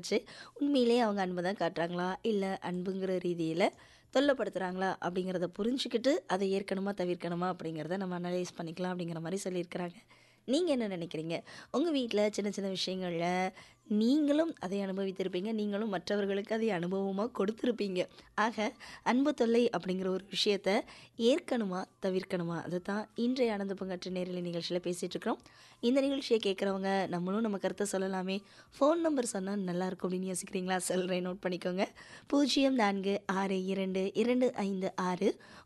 வச்சு உண்மையிலேயே அவங்க அன்பு தான் காட்டுறாங்களா இல்லை அன்புங்கிற ரீதியில் தொல்லைப்படுத்துகிறாங்களா அப்படிங்கிறத புரிஞ்சுக்கிட்டு அதை ஏற்கனமா தவிர்க்கணுமா அப்படிங்கிறத நம்ம அனலைஸ் பண்ணிக்கலாம் அப்படிங்கிற மாதிரி சொல்லியிருக்கிறாங்க நீங்கள் என்ன நினைக்கிறீங்க உங்கள் வீட்டில் சின்ன சின்ன விஷயங்களில் நீங்களும் அதை அனுபவித்திருப்பீங்க நீங்களும் மற்றவர்களுக்கு அதை அனுபவமாக கொடுத்துருப்பீங்க ஆக அன்பு தொல்லை அப்படிங்கிற ஒரு விஷயத்த ஏற்கணுமா தவிர்க்கணுமா அதை தான் இன்றைய ஆனந்த பங்கற்ற நேரில் நிகழ்ச்சியில் பேசிகிட்டு இருக்கிறோம் இந்த நிகழ்ச்சியை கேட்குறவங்க நம்மளும் நம்ம கருத்தை சொல்லலாமே ஃபோன் நம்பர் சொன்னால் நல்லாயிருக்கும் அப்படின்னு யோசிக்கிறீங்களா சொல்கிறேன் நோட் பண்ணிக்கோங்க பூஜ்ஜியம் நான்கு ஆறு இரண்டு இரண்டு ஐந்து ஆறு